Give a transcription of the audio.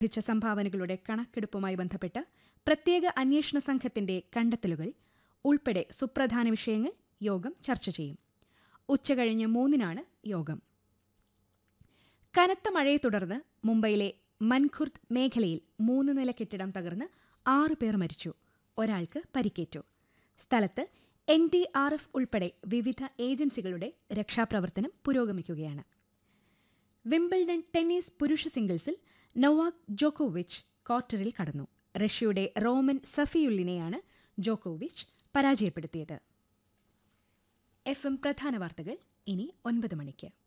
ലഭിച്ച സംഭാവനകളുടെ കണക്കെടുപ്പുമായി ബന്ധപ്പെട്ട് പ്രത്യേക അന്വേഷണ സംഘത്തിന്റെ കണ്ടെത്തലുകൾ ഉൾപ്പെടെ സുപ്രധാന വിഷയങ്ങൾ യോഗം ചർച്ച ചെയ്യും ഉച്ചകഴിഞ്ഞ് മൂന്നിനാണ് യോഗം കനത്ത മഴയെ തുടർന്ന് മുംബൈയിലെ മൻഖുർദ് മേഖലയിൽ മൂന്ന് നില കെട്ടിടം തകർന്ന് ആറു പേർ മരിച്ചു ഒരാൾക്ക് പരിക്കേറ്റു സ്ഥലത്ത് എൻ ഡി ആർ എഫ് ഉൾപ്പെടെ വിവിധ ഏജൻസികളുടെ രക്ഷാപ്രവർത്തനം പുരോഗമിക്കുകയാണ് വിംബിൾഡൺ ടെന്നീസ് പുരുഷ സിംഗിൾസിൽ നൊവാക് ജോക്കോവിച്ച് ക്വാർട്ടറിൽ കടന്നു റഷ്യയുടെ റോമൻ സഫിയുല്ലിനെയാണ് ജോക്കോവിച്ച് പരാജയപ്പെടുത്തിയത് എഫ് എം പ്രധാന വാർത്തകൾ ഇനി ഒൻപത് മണിക്ക്